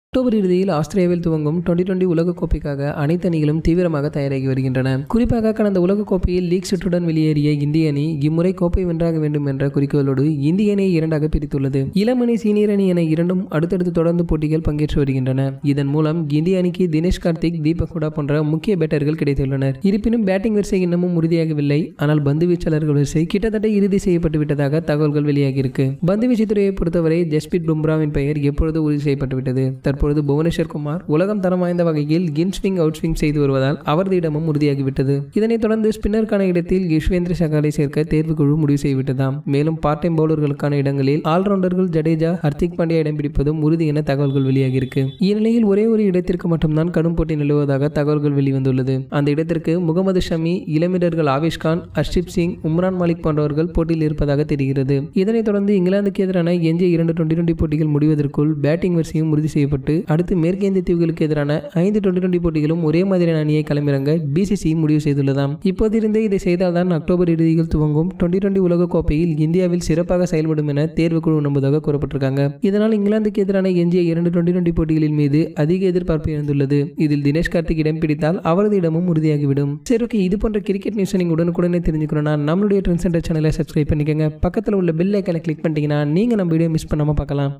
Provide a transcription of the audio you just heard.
October இறுதியில் ஆஸ்திரேலியாவில் துவங்கும் டுவெண்டி டுவெண்டி உலகக்கோப்பைக்காக அனைத்து அணிகளும் தீவிரமாக தயாராகி வருகின்றன குறிப்பாக கடந்த உலகக்கோப்பையில் லீக் சுற்றுடன் வெளியேறிய இந்திய அணி இம்முறை கோப்பை வென்றாக வேண்டும் என்ற குறிக்கோளோடு இந்திய அணியை இரண்டாக பிரித்துள்ளது இளம் அணி சீனியர் அணி என இரண்டும் அடுத்தடுத்து தொடர்ந்து போட்டிகள் பங்கேற்று வருகின்றன இதன் மூலம் இந்திய அணிக்கு தினேஷ் கார்த்திக் தீபக் ஹூடா போன்ற முக்கிய பேட்டர்கள் கிடைத்துள்ளனர் இருப்பினும் பேட்டிங் வரிசை இன்னமும் உறுதியாகவில்லை ஆனால் பந்து வீச்சாளர்கள் வரிசை கிட்டத்தட்ட இறுதி செய்யப்பட்டு விட்டதாக தகவல்கள் வெளியாகியிருக்கு பந்து வீச்சுத்துறையை பொறுத்தவரை ஜஸ்பித் பும்ராவின் பெயர் எப்பொழுது உறுதி செய்யப்பட்டுவிட்டது தற்பொழுது புவனேஸ்வர் குமார் உலகம் தரம் வாய்ந்த வகையில் இன் ஸ்விங் அவுட் ஸ்விங் செய்து வருவதால் அவரது இடமும் உறுதியாகிவிட்டது இதனைத் தொடர்ந்து ஸ்பின்னருக்கான இடத்தில் யுஷ்வேந்திர சகாலை சேர்க்க தேர்வுக்குழு முடிவு செய்துவிட்டதாம் மேலும் பார்ட் டைம் பவுலர்களுக்கான இடங்களில் ஆல்ரவுண்டர்கள் ஜடேஜா ஹர்திக் பாண்டியா இடம் பிடிப்பதும் உறுதி என தகவல்கள் வெளியாகியிருக்கு இந்நிலையில் ஒரே ஒரு இடத்திற்கு மட்டும்தான் கடும் போட்டி நிலவுவதாக தகவல்கள் வெளிவந்துள்ளது அந்த இடத்திற்கு முகமது ஷமி இளமிடர்கள் ஆவேஷ்கான் ஹர்ஷிப் சிங் உம்ரான் மாலிக் போன்றவர்கள் போட்டியில் இருப்பதாக தெரிகிறது இதனைத் தொடர்ந்து இங்கிலாந்துக்கு எதிரான எஞ்சிய இரண்டு டுவெண்டி டுவெண்டி போட்டிகள் முடிவதற்குள் பேட்டிங் வரிசையும் உறுதி செய்யப்பட்டு அடுத்து மேற்கிந்திய தீவுகளுக்கு எதிரான ஐந்து டுவெண்டி டுவெண்டி போட்டிகளும் ஒரே மாதிரியான அணியை களமிறங்க பிசிசி முடிவு செய்துள்ளதாம் இப்போதிருந்தே இதை செய்தால்தான் அக்டோபர் இறுதியில் துவங்கும் டுவெண்டி டுவெண்டி உலகக்கோப்பையில் இந்தியாவில் சிறப்பாக செயல்படும் என தேர்வுக்குழு நம்புவதாக கூறப்பட்டிருக்காங்க இதனால் இங்கிலாந்துக்கு எதிரான எஞ்சிய இரண்டு டுவெண்டி டுவெண்டி போட்டிகளின் மீது அதிக எதிர்பார்ப்பு இருந்துள்ளது இதில் தினேஷ் கார்த்திக் இடம் பிடித்தால் அவரது இடமும் உறுதியாகிவிடும் சரி ஓகே இது போன்ற கிரிக்கெட் நியூஸ் நீங்கள் உடனுக்குடனே தெரிஞ்சுக்கணும்னா நம்மளுடைய ட்ரெண்ட் சென்டர் சேனலை சப்ஸ்கிரைப் பண்ணிக்கோங்க பக்கத்தில் உள்ள பெல் ஐக்கனை கிளிக் பண்ணிட்டீங்கன்னா நீங்கள் நம்ம வீடியோ மிஸ் பண்ணாமல் பார்க்கலாம்